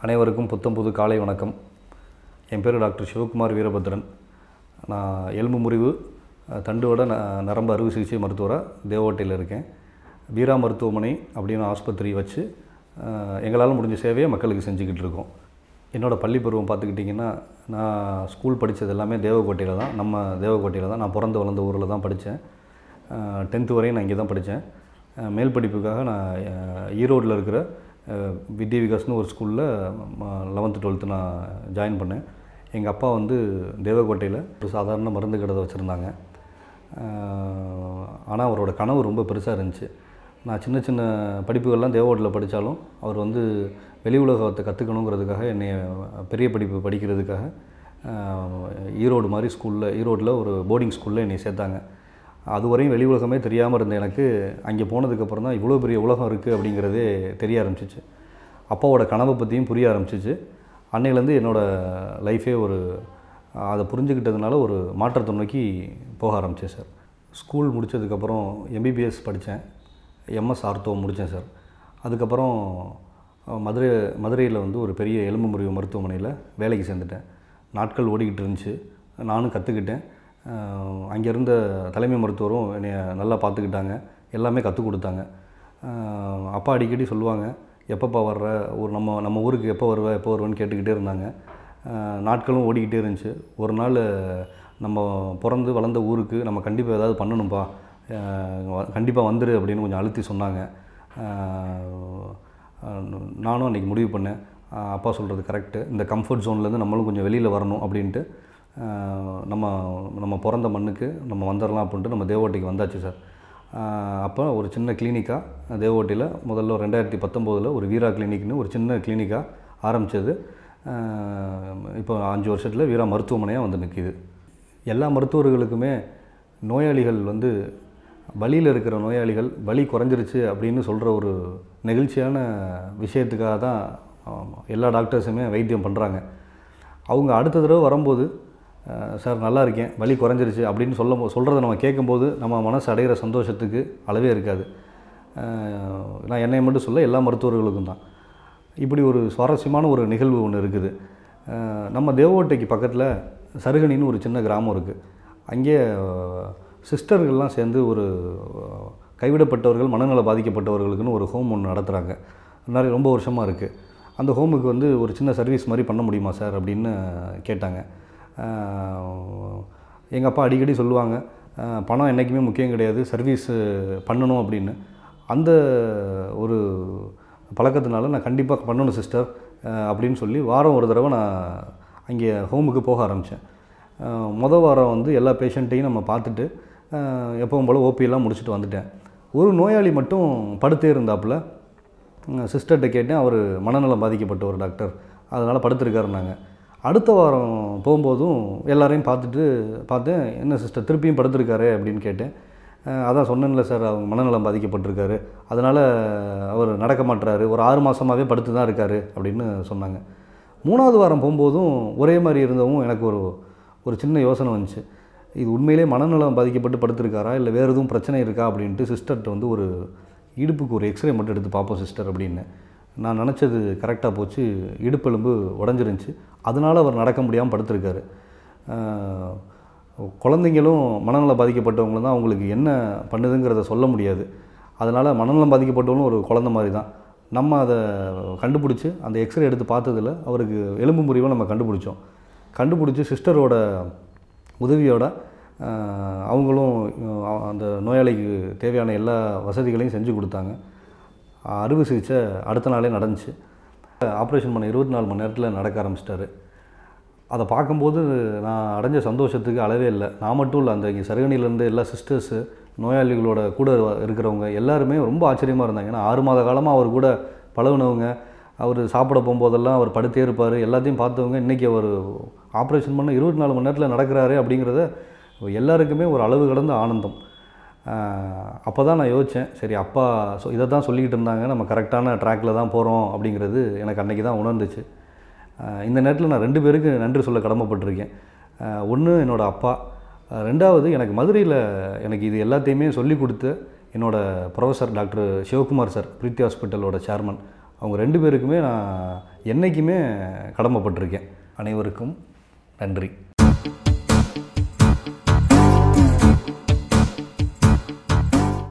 அனைவருக்கும் புத்தம் புது காலை வணக்கம் என் பேர் டாக்டர் சிவகுமார் வீரபத்ரன் நான் எலும்பு முறிவு அஹ், தண்டுவட ந நரம்பு அறுவை சிகிச்சை மருத்துவராக தேவகோட்டையில் இருக்கேன் வீரா மருத்துவமனை அப்படின்னு ஆஸ்பத்திரி வச்சு அஹ், எங்களால் முடிஞ்ச சேவையை மக்களுக்கு செஞ்சுக்கிட்டு இருக்கோம் என்னோடய பள்ளி பருவம் பார்த்துக்கிட்டிங்கன்னா நான் ஸ்கூல் படித்தது எல்லாமே தேவக்கோட்டையில் தான் நம்ம தேவக்கோட்டையில் தான் நான் பிறந்து வளர்ந்த ஊரில் தான் படித்தேன் டென்த்து வரையும் நான் இங்கே தான் படித்தேன் மேல் படிப்புக்காக நான் அஹ், ஈரோட்டில் இருக்கிற அஹ், வித்யா விகாஸ்னு ஒரு ஸ்கூலில் லெவன்த்து டுவெல்த்து நான் ஜாயின் பண்ணேன் எங்கள் அப்பா வந்து தேவக்கோட்டையில் ஒரு சாதாரண மருந்து கடை வச்சுருந்தாங்க ஆனால் அவரோட கனவு ரொம்ப பெருசாக இருந்துச்சு நான் சின்ன சின்ன படிப்புகள்லாம் தேவோட்டில் படித்தாலும் அவர் வந்து வெளி உலகத்தை கற்றுக்கணுங்கிறதுக்காக என்னை பெரிய படிப்பு படிக்கிறதுக்காக ஆஹ், ஈரோடு மாதிரி ஸ்கூலில் ஈரோட்டில் ஒரு போர்டிங் ஸ்கூலில் என்னை சேர்த்தாங்க அதுவரையும் வெளி உலகமே தெரியாமல் இருந்த எனக்கு அங்கே போனதுக்கப்புறம் தான் இவ்வளோ பெரிய உலகம் இருக்குது அப்படிங்கிறதே தெரிய ஆரம்பிச்சிச்சு அப்பாவோட கனவை பற்றியும் புரிய ஆரம்பிச்சிச்சு அன்னையிலேருந்து என்னோடய லைஃபே ஒரு அதை புரிஞ்சுக்கிட்டதுனால ஒரு மாற்றத்தை நோக்கி போக ஆரம்பித்தேன் சார் ஸ்கூல் முடித்ததுக்கப்புறம் எம்பிபிஎஸ் படித்தேன் எம்எஸ் ஆர்த்தோ முடித்தேன் சார் அதுக்கப்புறம் அஹ், மதுரை மதுரையில் வந்து ஒரு பெரிய எலும்பு முறிவு மருத்துவமனையில் வேலைக்கு சேர்ந்துட்டேன் நாட்கள் ஓடிக்கிட்டு இருந்துச்சு நானும் கற்றுக்கிட்டேன் அங்கே இருந்த தலைமை மருத்துவரும் என்னை நல்லா பார்த்துக்கிட்டாங்க எல்லாமே கற்றுக் கொடுத்தாங்க அஹ், அப்பா அடிக்கடி சொல்லுவாங்க எப்பப்பா வர்ற ஒரு நம்ம நம்ம ஊருக்கு எப்போ வருவ எப்போ வருவேன்னு கேட்டுக்கிட்டே இருந்தாங்க அஹ், நாட்களும் ஓடிக்கிட்டே இருந்துச்சு ஒரு நாள் நம்ம பிறந்து வளர்ந்த ஊருக்கு நம்ம கண்டிப்பாக ஏதாவது பண்ணணும்ப்பா கண்டிப்பாக வந்துரு அப்படின்னு கொஞ்சம் அழுத்தி சொன்னாங்க அஹ், அஹ், நானும் அன்றைக்கி முடிவு பண்ணேன் அஹ், அப்பா சொல்கிறது கரெக்டு இந்த கம்ஃபர்ட் ஜோன்லேருந்து நம்மளும் கொஞ்சம் வெளியில் வரணும் அப்படின்ட்டு அஹ், நம்ம நம்ம பிறந்த மண்ணுக்கு நம்ம வந்துடலாம் அப்படின்ட்டு நம்ம தேவோட்டைக்கு வந்தாச்சு சார் அப்போ ஒரு சின்ன கிளினிக்காக தேவோட்டியில் முதல்ல ரெண்டாயிரத்தி பத்தொம்போதில் ஒரு வீரா கிளினிக்னு ஒரு சின்ன கிளினிக்காக ஆரம்பித்தது இப்போ அஞ்சு வருஷத்தில் வீரா மருத்துவமனையாக வந்து நிற்கிது எல்லா மருத்துவர்களுக்குமே நோயாளிகள் வந்து வலியில் இருக்கிற நோயாளிகள் வலி குறைஞ்சிருச்சு அப்படின்னு சொல்கிற ஒரு நெகிழ்ச்சியான விஷயத்துக்காக தான் ஆம், எல்லா டாக்டர்ஸுமே வைத்தியம் பண்ணுறாங்க அவங்க அடுத்த தடவை வரும்போது அஹ், சார் நல்லா இருக்கேன் வலி குறைஞ்சிருச்சு அப்படின்னு சொல்ல சொல்கிறத நம்ம கேட்கும்போது நம்ம மனசு அடைகிற சந்தோஷத்துக்கு அளவே இருக்காது அஹ், நான் என்னை மட்டும் சொல்ல எல்லா மருத்துவர்களுக்கும் தான் இப்படி ஒரு சுவாரஸ்யமான ஒரு நிகழ்வு ஒன்று இருக்குது அஹ், நம்ம தேவோட்டைக்கு பக்கத்தில் சருகணின்னு ஒரு சின்ன கிராமம் இருக்குது அங்கே அஹ், சிஸ்டர்கள்லாம் சேர்ந்து ஒரு அஹ், கைவிடப்பட்டவர்கள் மனநல பாதிக்கப்பட்டவர்களுக்குன்னு ஒரு ஹோம் ஒன்று நடத்துகிறாங்க நிறைய ரொம்ப வருஷமாக இருக்குது அந்த ஹோமுக்கு வந்து ஒரு சின்ன சர்வீஸ் மாதிரி பண்ண முடியுமா சார் அப்படின்னு கேட்டாங்க எங்கள் அப்பா அடிக்கடி சொல்லுவாங்க அஹ், பணம் என்றைக்குமே முக்கியம் கிடையாது சர்வீஸ் பண்ணணும் அப்படின்னு அந்த ஒரு பழக்கத்தினால நான் கண்டிப்பாக பண்ணணும் சிஸ்டர் அப்படின்னு சொல்லி வாரம் ஒரு தடவை நான் அங்கே ஹோமுக்கு போக ஆரம்பித்தேன் மொதல் வாரம் வந்து எல்லா பேஷண்ட்டையும் நம்ம பார்த்துட்டு அஹ், எப்பவும் போல் ஓபியெல்லாம் முடிச்சுட்டு வந்துட்டேன் ஒரு நோயாளி மட்டும் படுத்தே இருந்தாப்புல சிஸ்டர்கிட்ட கேட்டேன் அவர் மனநலம் பாதிக்கப்பட்ட ஒரு டாக்டர் அதனால் படுத்திருக்காருனாங்க அடுத்த வாரம் போகும்போதும் எல்லாரையும் பார்த்துட்டு பார்த்தேன் என்ன சிஸ்டர் திருப்பியும் படுத்திருக்காரே அப்படின்னு கேட்டேன் அஹ் அதான் சொன்னேன்ல சார் அவங்க மனநலம் பாதிக்கப்பட்டிருக்காரு அதனால் அவர் நடக்க மாட்டுறாரு ஒரு ஆறு மாதமாகவே படுத்து தான் இருக்கார் அப்படின்னு சொன்னாங்க மூணாவது வாரம் போகும்போதும் ஒரே மாதிரி இருந்தவும் எனக்கு ஒரு ஒரு சின்ன யோசனை வந்துச்சு இது உண்மையிலே மனநலம் பாதிக்கப்பட்டு படுத்திருக்காரா இல்லை வேறு எதுவும் பிரச்சனை இருக்கா அப்படின்ட்டு சிஸ்டர்கிட்ட வந்து ஒரு இடுப்புக்கு ஒரு எக்ஸ்ரே மட்டும் எடுத்து பார்ப்போம் சிஸ்டர் அப்படின்னு நான் நினச்சது கரெக்டாக போச்சு இடுப்பெலும்பு உடஞ்சிருந்துச்சு அதனால் அவர் நடக்க முடியாமல் படுத்திருக்காரு ஆஹ் குழந்தைங்களும் மனநலம் பாதிக்கப்பட்டவங்களும் தான் அவங்களுக்கு என்ன பண்ணுதுங்கிறத சொல்ல முடியாது அதனால் மனநலம் பாதிக்கப்பட்டவங்களும் ஒரு குழந்தை மாதிரி தான் நம்ம அதை கண்டுபிடிச்சி அந்த எக்ஸ்ரே எடுத்து பார்த்ததில் அவருக்கு எலும்பு முறிவை நம்ம கண்டுபிடிச்சோம் கண்டுபிடிச்சி சிஸ்டரோட உதவியோட ஆஹ், அவங்களும் அஹ், அந்த நோயாளிக்கு தேவையான எல்லா வசதிகளையும் செஞ்சு கொடுத்தாங்க அறுவை சிகிச்சை அடுத்த நாளே நடந்துச்சு ஆப்ரேஷன் பண்ண இருபத்தி நாலு மணி நேரத்தில் நடக்க ஆரம்பிச்சிட்டாரு அதை பார்க்கும்போது நான் அடைஞ்ச சந்தோஷத்துக்கு அளவே இல்லை நான் மட்டும் இல்லை அந்த இங்கே சருகணிலேருந்து எல்லா சிஸ்டர்ஸு நோயாளிகளோட கூட இருக்கிறவங்க எல்லாருமே ரொம்ப ஆச்சரியமாக இருந்தாங்க ஏன்னா ஆறு மாத காலமாக அவர் கூட பழகுனவங்க அவர் சாப்பிட போகும்போதெல்லாம் அவர் படுத்தே இருப்பார் எல்லாத்தையும் பார்த்தவங்க இன்றைக்கி அவர் ஆப்ரேஷன் பண்ண இருபத்தி நாலு மணி நேரத்தில் நடக்கிறாரு அப்படிங்கிறத எல்லாருக்குமே ஒரு அளவு கடந்த ஆனந்தம் அப்போ தான் நான் யோசித்தேன் சரி அப்பா சொ இதை தான் சொல்லிக்கிட்டு இருந்தாங்க நம்ம கரெக்டான ட்ராக்கில் தான் போகிறோம் அப்படிங்கிறது எனக்கு அன்றைக்கி தான் உணர்ந்துச்சு ஆஹ் இந்த நேரத்தில் நான் ரெண்டு பேருக்கு நன்றி சொல்ல கடமைப்பட்டிருக்கேன் ஒன்று என்னோடய அப்பா ஆஹ் ரெண்டாவது எனக்கு மதுரையில் எனக்கு இது எல்லாத்தையுமே சொல்லி கொடுத்து என்னோடய professor doctor Sivakumar sir Preethi ஹாஸ்பிட்டலோட சேர்மன் அவங்க ரெண்டு பேருக்குமே நான் என்றைக்குமே கடமைப்பட்டிருக்கேன் அனைவருக்கும் நன்றி